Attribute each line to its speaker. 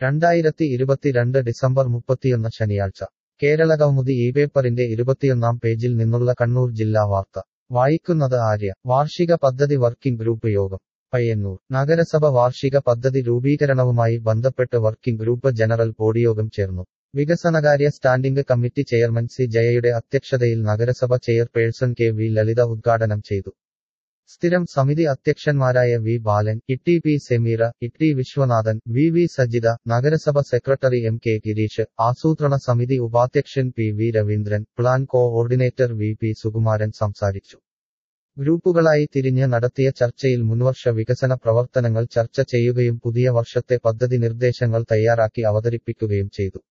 Speaker 1: രണ്ടായിരത്തി ഇരുപത്തിരണ്ട് ഡിസംബർ മുപ്പത്തിയൊന്ന് ശനിയാഴ്ച കേരളകൗമുദി ഈ പേപ്പറിന്റെ ഇരുപത്തിയൊന്നാം പേജിൽ നിന്നുള്ള കണ്ണൂർ ജില്ലാ വാർത്ത വായിക്കുന്നത് ആര്യ വാർഷിക പദ്ധതി വർക്കിംഗ് ഗ്രൂപ്പ് യോഗം പയ്യന്നൂർ നഗരസഭ വാർഷിക പദ്ധതി രൂപീകരണവുമായി ബന്ധപ്പെട്ട് വർക്കിംഗ് ഗ്രൂപ്പ് ജനറൽ ബോഡിയോഗം ചേർന്നു വികസനകാര്യ സ്റ്റാൻഡിംഗ് കമ്മിറ്റി ചെയർമാൻ സി ജയയുടെ അധ്യക്ഷതയിൽ നഗരസഭ ചെയർപേഴ്സൺ കെ വി ലളിത ഉദ്ഘാടനം ചെയ്തു സ്ഥിരം സമിതി അധ്യക്ഷന്മാരായ V Balan Itty P Semeera Itty Viswanathan V V Sajitha നഗരസഭ സെക്രട്ടറി എം കെ ഗിരീഷ് ആസൂത്രണ സമിതി ഉപാധ്യക്ഷൻ P V Raveendran plan coordinator V P Sukumaran സംസാരിച്ചു ഗ്രൂപ്പുകളായി തിരിഞ്ഞ് നടത്തിയ ചർച്ചയിൽ മുൻവർഷ വികസന പ്രവർത്തനങ്ങൾ ചർച്ച ചെയ്യുകയും പുതിയ വർഷത്തെ പദ്ധതി നിർദ്ദേശങ്ങൾ തയ്യാറാക്കി അവതരിപ്പിക്കുകയും ചെയ്തു